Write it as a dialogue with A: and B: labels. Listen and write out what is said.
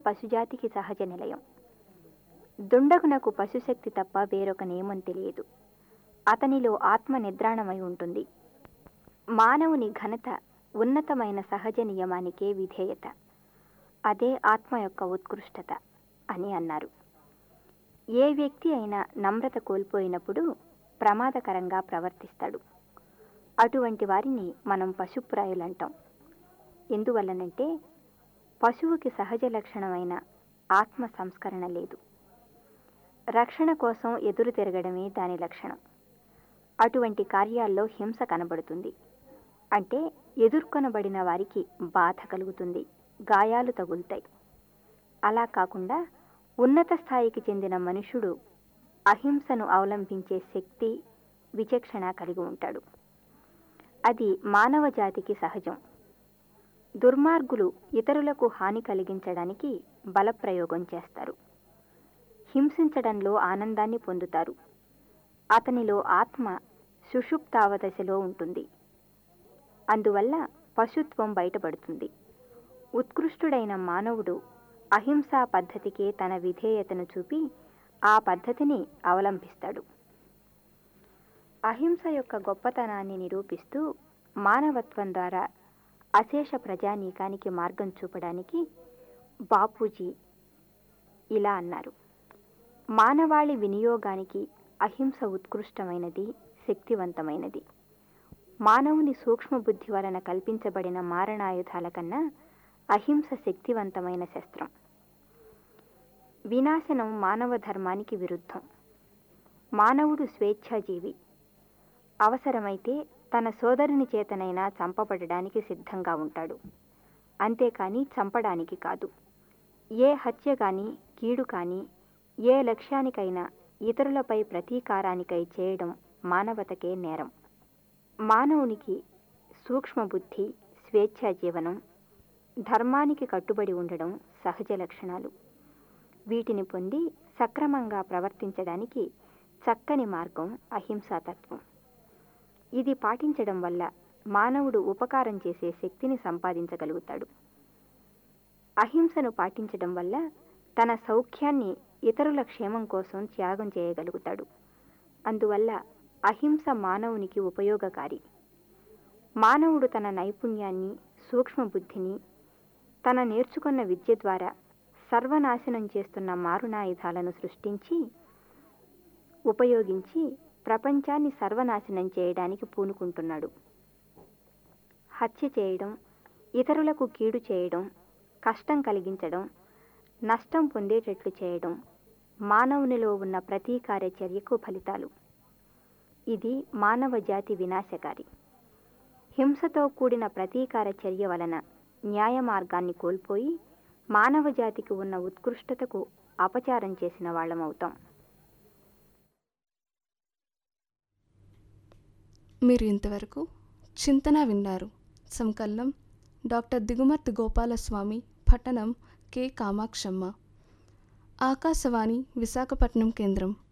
A: పశుజాతికి సహజ నిలయం దుండగునకు పశుశక్తి తప్ప వేరొక నియమం తెలియదు అతనిలో ఆత్మ నిద్రాణమై ఉంటుంది మానవుని ఘనత ఉన్నతమైన సహజ నియమానికే విధేయత అదే ఆత్మ యొక్క ఉత్కృష్టత అని అన్నారు ఏ వ్యక్తి అయినా నమ్రత కోల్పోయినప్పుడు ప్రమాదకరంగా ప్రవర్తిస్తాడు అటువంటి వారిని మనం పశుప్రాయులంటాం ఎందువల్లనంటే పశువుకి సహజ లక్షణమైన ఆత్మ సంస్కరణ లేదు రక్షణ కోసం ఎదురు తిరగడమే దాని లక్షణం అటువంటి కార్యాల్లో హింస కనబడుతుంది అంటే ఎదుర్కొనబడిన వారికి బాధ కలుగుతుంది గాయాలు తగులుతాయి అలా కాకుండా ఉన్నత స్థాయికి చెందిన మనుషుడు అహింసను అవలంబించే శక్తి విచక్షణ కలిగి ఉంటాడు అది మానవ జాతికి సహజం దుర్మార్గులు ఇతరులకు హాని కలిగించడానికి బలప్రయోగం చేస్తారు హింసించడంలో ఆనందాన్ని పొందుతారు అతనిలో ఆత్మ సుషుప్తావదశలో ఉంటుంది అందువల్ల పశుత్వం బయటపడుతుంది ఉత్కృష్టుడైన మానవుడు అహింసా పద్ధతికే తన విధేయతను చూపి ఆ పద్ధతిని అవలంబిస్తాడు అహింస యొక్క గొప్పతనాన్ని నిరూపిస్తూ మానవత్వం ద్వారా అశేష ప్రజానీకానికి మార్గం చూపడానికి బాపూజీ ఇలా అన్నారు మానవాళి వినియోగానికి అహింస ఉత్కృష్టమైనది శక్తివంతమైనది మానవుని సూక్ష్మబుద్ధి వలన కల్పించబడిన మారణాయుధాల కన్నా అహింస శక్తివంతమైన శస్త్రం వినాశనం మానవ ధర్మానికి విరుద్ధం మానవుడు స్వేచ్ఛాజీవి అవసరమైతే తన సోదరుని చేతనైనా చంపబడడానికి సిద్ధంగా ఉంటాడు అంతేకాని చంపడానికి కాదు ఏ హత్య కానీ కీడు కానీ ఏ లక్ష్యానికైనా ఇతరులపై ప్రతీకారానికై చేయడం మానవతకే నేరం మానవునికి సూక్ష్మబుద్ధి స్వేచ్ఛా జీవనం ధర్మానికి కట్టుబడి ఉండడం సహజ లక్షణాలు వీటిని పొంది సక్రమంగా ప్రవర్తించడానికి చక్కని మార్గం అహింసాతత్వం ఇది పాటించడం వల్ల మానవుడు ఉపకారం చేసే శక్తిని సంపాదించగలుగుతాడు అహింసను పాటించడం వల్ల తన సౌఖ్యాన్ని ఇతరుల క్షేమం కోసం త్యాగం చేయగలుగుతాడు అందువల్ల అహింస మానవునికి ఉపయోగకారి మానవుడు తన నైపుణ్యాన్ని సూక్ష్మబుద్ధిని తన నేర్చుకున్న విద్య ద్వారా సర్వనాశనం చేస్తున్న మారునాయుధాలను సృష్టించి ఉపయోగించి ప్రపంచాన్ని సర్వనాశనం చేయడానికి పూనుకుంటున్నాడు హత్య చేయడం ఇతరులకు కీడు చేయడం కష్టం కలిగించడం నష్టం పొందేటట్లు చేయడం మానవునిలో ఉన్న ప్రతీకార చర్యకు ఫలితాలు ఇది మానవ జాతి వినాశకారి హింసతో కూడిన ప్రతీకార చర్య వలన న్యాయ మార్గాన్ని కోల్పోయి మానవ జాతికి ఉన్న ఉత్కృష్టతకు అపచారం చేసిన వాళ్ళమవుతాం
B: మీరు ఇంతవరకు చింతన విన్నారు సంకలనం డాక్టర్ దిగుమర్తి గోపాలస్వామి పట్టణం కె కామాక్షమ్మ ఆకాశవాణి విశాఖపట్నం కేంద్రం